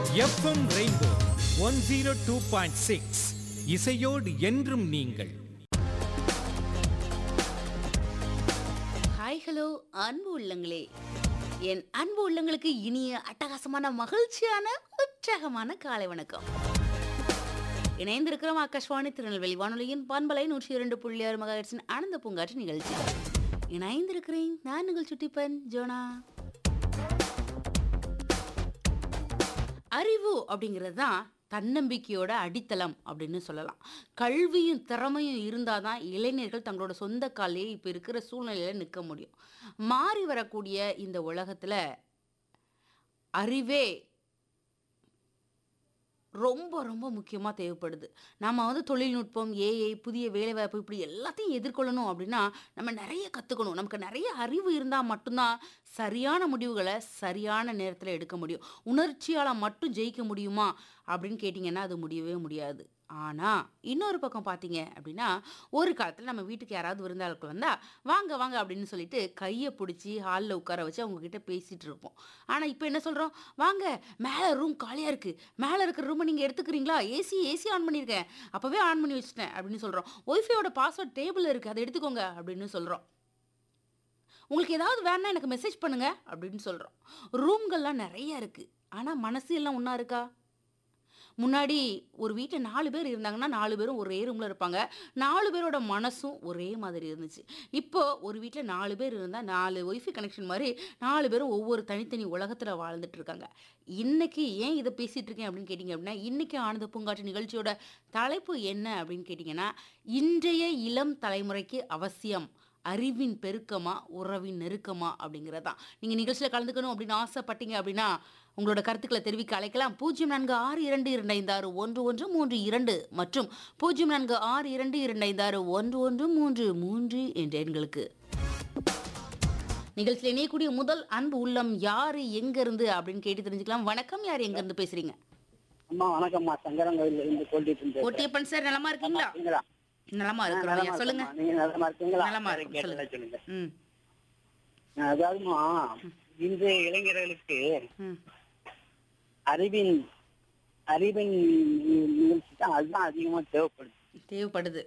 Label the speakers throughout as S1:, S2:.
S1: FM rainbow one zero two point six இசையோடு என்றும் நீங்கள்
S2: ஹாய் ஹலோ அன்பு உள்ளங்களே என் அன்பு உள்ளங்களுக்கு இனிய அட்டகாசமான மகிழ்ச்சியான உற்சாகமான காலை வணக்கம் இணைந்திருக்கிறோம் ஆகாஷ்வாணி திருநெல்வேலி வானொலியின் பண்பலை நூற்றி இரண்டு புள்ளி ஆறு மகாட்சின் ஆனந்த பூங்காற்று நிகழ்ச்சி இணைந்திருக்கிறேன் நான் நிகழ்ச்சி சுட்டிப்பன் ஜோனா அறிவு அப்படிங்கிறது தான் தன்னம்பிக்கையோட அடித்தளம் அப்படின்னு சொல்லலாம் கல்வியும் திறமையும் இருந்தால் தான் இளைஞர்கள் தங்களோட சொந்த காலையே இப்போ இருக்கிற சூழ்நிலையில் நிற்க முடியும் மாறி வரக்கூடிய இந்த உலகத்தில் அறிவே ரொம்ப ரொம்ப முக்கியமாக தேவைப்படுது நம்ம வந்து தொழில்நுட்பம் ஏஐ புதிய வேலைவாய்ப்பு இப்படி எல்லாத்தையும் எதிர்கொள்ளணும் அப்படின்னா நம்ம நிறைய கற்றுக்கணும் நமக்கு நிறைய அறிவு இருந்தால் மட்டும்தான் சரியான முடிவுகளை சரியான நேரத்தில் எடுக்க முடியும் உணர்ச்சியால் மட்டும் ஜெயிக்க முடியுமா அப்படின்னு கேட்டிங்கன்னா அது முடியவே முடியாது ஆனால் இன்னொரு பக்கம் பார்த்தீங்க அப்படின்னா ஒரு காலத்தில் நம்ம வீட்டுக்கு யாராவது விருந்தாளுக்கு வந்தால் வாங்க வாங்க அப்படின்னு சொல்லிட்டு கையை பிடிச்சி ஹாலில் உட்கார வச்சு அவங்க கிட்ட பேசிகிட்டு இருப்போம் ஆனால் இப்போ என்ன சொல்கிறோம் வாங்க மேலே ரூம் காலியாக இருக்குது மேலே இருக்கிற ரூமை நீங்கள் எடுத்துக்கிறீங்களா ஏசி ஏசி ஆன் பண்ணியிருக்கேன் அப்போவே ஆன் பண்ணி வச்சிட்டேன் அப்படின்னு சொல்கிறோம் ஒய்ஃபையோட பாஸ்வேர்ட் டேபிள் இருக்குது அதை எடுத்துக்கோங்க அப்படின்னு சொல்கிறோம் உங்களுக்கு ஏதாவது வேணா எனக்கு மெசேஜ் பண்ணுங்க அப்படின்னு சொல்கிறோம் ரூம்கள்லாம் நிறைய இருக்குது ஆனால் மனசு எல்லாம் ஒன்றா இருக்கா முன்னாடி ஒரு வீட்டில் நாலு பேர் இருந்தாங்கன்னா நாலு பேரும் ஒரே ரூமில் இருப்பாங்க நாலு பேரோட மனசும் ஒரே மாதிரி இருந்துச்சு இப்போ ஒரு வீட்டில் நாலு பேர் இருந்தால் நாலு ஒய்ஃபை கனெக்ஷன் மாதிரி நாலு பேரும் ஒவ்வொரு தனித்தனி உலகத்தில் வாழ்ந்துட்டு இருக்காங்க இன்னைக்கு ஏன் இதை பேசிட்டு இருக்கேன் அப்படின்னு கேட்டிங்க அப்படின்னா இன்னைக்கு ஆனந்த பூங்காற்று நிகழ்ச்சியோட தலைப்பு என்ன அப்படின்னு கேட்டிங்கன்னா இன்றைய இளம் தலைமுறைக்கு அவசியம் அறிவின் பெருக்கமா உறவின் நெருக்கமா அப்படிங்கிறது தான் நீங்கள் நிகழ்ச்சியில் கலந்துக்கணும் அப்படின்னு ஆசைப்பட்டீங்க அப்படின்னா உங்களோட கருத்துக்களை தெரிவிக்க அழைக்கலாம் பூஜ்ஜியம் நான்கு ஆறு இரண்டு இரண்டு ஐந்து ஆறு ஒன்று ஒன்று மூன்று இரண்டு மற்றும் பூஜ்ஜியம் நான்கு ஆறு இரண்டு இரண்டு ஐந்து ஆறு ஒன்று ஒன்று மூன்று மூன்று என்ற எண்களுக்கு நிகழ்ச்சியில் இணையக்கூடிய முதல் அன்பு உள்ளம் யாரு எங்க இருந்து அப்படின்னு கேட்டு தெரிஞ்சுக்கலாம் வணக்கம் யார் எங்க இருந்து பேசுறீங்க
S3: அம்மா வணக்கம்மா சங்கரங்கோயில இருந்து சொல்லிட்டு இருந்தேன்
S2: ஒட்டியப்பன் சார் நலமா இருக்கீங்களா
S3: இருக்கீங்களா?
S2: நலமா
S3: ஆ,
S2: இருக்கிறோம்
S3: நலமா
S2: ஐயா சொல்லுங்க
S3: இருக்கேம்மா. நீங்க நலமா இருக்கீங்களா
S2: நலமா
S3: சரி,
S2: இருக்கோம்,
S3: கேட்டதா சொல்லுங்க
S2: ம்
S3: அதாவதுமா இன்றைய இளைஞர்களுக்கு
S2: ம்
S3: அறிவின் அறிவின் நிகழ்ச்சி தான் அதுதான் அதிகமா தேவைப்படுது
S2: தேவைப்படுது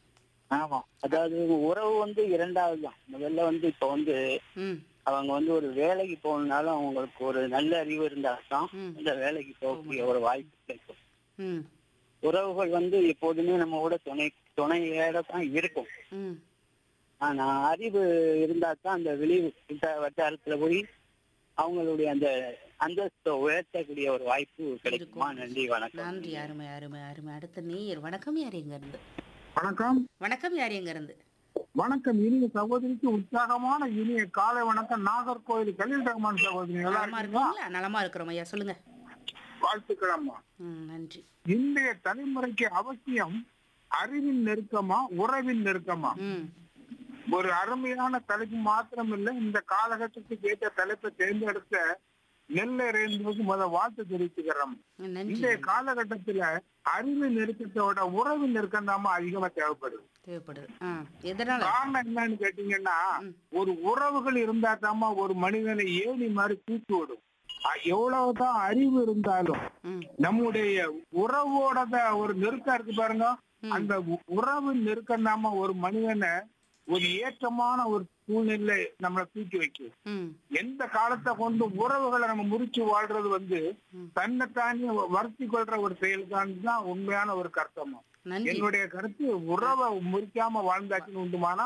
S3: ஆமா அதாவது உறவு வந்து இரண்டாவது தான் முதல்ல வந்து இப்ப வந்து
S2: ம்
S3: அவங்க வந்து ஒரு வேலைக்கு போகணும்னாலும் அவங்களுக்கு ஒரு நல்ல அறிவு இருந்தால் தான்
S2: ம்.
S3: இந்த வேலைக்கு போகக்கூடிய ஒரு வாய்ப்பு கிடைக்கும்
S2: ம்
S3: உறவுகள் வந்து எப்போதுமே நம்ம கூட துணை துணையோட தான் இருக்கும்
S2: ம்
S3: ஆனா அறிவு இருந்தா தான் அந்த வெளி வட்ட- வட்டாரத்துல போய் அவங்களுடைய அந்த அந்தஸ்தை உயர்த்தக்கூடிய ஒரு வாய்ப்பு கிடைக்குமா
S2: இருக்கும்.
S3: நன்றி வணக்கம்
S2: நன்றி அருமை அருமை அருமை அடுத்த நேயர் வணக்கம் யார் எங்க இருந்து
S4: வணக்கம்
S2: வணக்கம் யார் எங்க இருந்து
S4: வணக்கம் இனிய சகோதரிக்கு உற்சாகமான இனிய காலை வணக்கம் நாகர்கோவில் கலீல் ரஹ்மான் சகோதரி நல்லா
S2: நலமா
S4: இருக்கீங்களா
S2: இருக்கீங்களா நலமா இருக்கிறோம் ஐயா சொல்லுங்க
S4: வாழ்த்துக்கள் அம்மா
S2: ம் நன்றி
S4: இன்றைய தலைமுறைக்கு அவசியம் அறிவின் நெருக்கமா உறவின் நெருக்கமா
S2: ம்
S4: ஒரு அருமையான தலைப்பு மாத்திரம் இல்ல இந்த காலகட்டத்துக்கு ஏற்ற தலைப்பை தேர்ந்தெடுத்த நெல்லை ரேந்துவுக்கு முத வாழ்த்து தெரிவிச்சுக்கிறோம்
S2: நன்றி
S4: இன்றைய காலகட்டத்துல அறிவின் நெருக்கத்தோட உறவின் நெருக்கம் தான் அதிகமா தேவைப்படுது
S2: தேவைப்படுது ஆ எதனால
S4: காரணம் என்னன்னு கேட்டீங்கன்னா
S2: ம்.
S4: ஒரு உறவுகள் இருந்தா தாம்மா ஒரு மனிதனை ஏணி மாதிரி தூக்கி விடும் அ- எவ்வளவுதான் அறிவு இருந்தாலும்
S2: ம்
S4: நம்முடைய உறவோட த- ஒரு நெருக்கம் இருக்கு பாருங்க
S2: ம்.
S4: அந்த உ- உறவு நெருக்கம் தாம்மா ஒரு மனிதனை ஒரு ஏற்றமான ஒரு சூழ்நிலை நம்மளை தூக்கி வைக்கும்
S2: ம்
S4: எந்த காலத்தை கொண்டு உறவுகளை நம்ம முறிச்சு வாழ்றது வந்து
S2: ம்.
S4: தன்னைத்தானே வருத்தி கொள்ற ஒரு செயல்தான் தான் உண்மையான ஒரு கருத்தமா
S2: நன்றி
S4: என்னுடைய கருத்து உறவை முறிக்காம வாழ்ந்தாச்சுன்னு உண்டுமானா